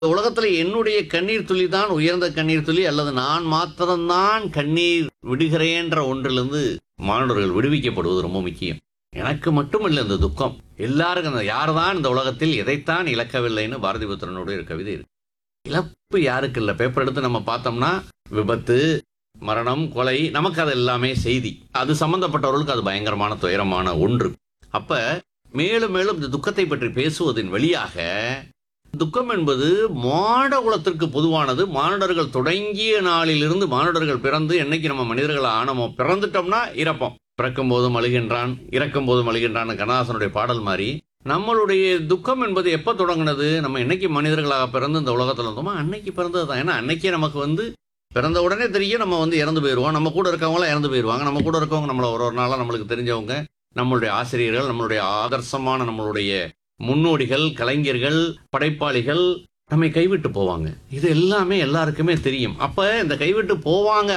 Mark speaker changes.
Speaker 1: உலகத்துல என்னுடைய கண்ணீர் துளி தான் உயர்ந்த கண்ணீர் துளி அல்லது நான் மாத்திரம்தான் கண்ணீர் விடுகிறேன்ற ஒன்றிலிருந்து மாணவர்கள் விடுவிக்கப்படுவது ரொம்ப முக்கியம் எனக்கு மட்டும் இல்லை இந்த துக்கம் எல்லாருக்கும் அந்த யார் தான் இந்த உலகத்தில் எதைத்தான் இழக்கவில்லைன்னு பாரதி புத்திரனுடைய ஒரு கவிதை இருக்கு இழப்பு யாருக்கு இல்லை பேப்பர் எடுத்து நம்ம பார்த்தோம்னா விபத்து மரணம் கொலை நமக்கு அது எல்லாமே செய்தி அது சம்பந்தப்பட்டவர்களுக்கு அது பயங்கரமான துயரமான ஒன்று அப்ப மேலும் மேலும் இந்த துக்கத்தை பற்றி பேசுவதன் வழியாக துக்கம் என்பது மாட குலத்திற்கு பொதுவானது மானுடர்கள் தொடங்கிய நாளிலிருந்து மானுடர்கள் பிறந்து என்னைக்கு நம்ம மனிதர்கள் ஆனமோ பிறந்துட்டோம்னா இறப்போம் பிறக்கும் போதும் அழுகின்றான் இறக்கும் போதும் அழுகின்றான் கண்ணதாசனுடைய பாடல் மாதிரி நம்மளுடைய துக்கம் என்பது எப்போ தொடங்குனது நம்ம என்னைக்கு மனிதர்களாக பிறந்து இந்த உலகத்தில் இருந்தோமோ அன்னைக்கு பிறந்தது தான் ஏன்னா அன்னைக்கே நமக்கு வந்து பிறந்த உடனே தெரியும் நம்ம வந்து இறந்து போயிடுவோம் நம்ம கூட இருக்கவங்களாம் இறந்து போயிடுவாங்க நம்ம கூட இருக்கவங்க நம்மளை ஒரு ஒரு நாளாக நம்மளுக்கு தெரிஞ்சவங்க நம்மளுடைய ஆசிரியர்கள் நம்மளுடைய ஆதர்சமான நம்மளுடைய முன்னோடிகள் கலைஞர்கள் படைப்பாளிகள் நம்மை கைவிட்டு போவாங்க இது எல்லாமே எல்லாருக்குமே தெரியும் அப்ப இந்த கைவிட்டு போவாங்க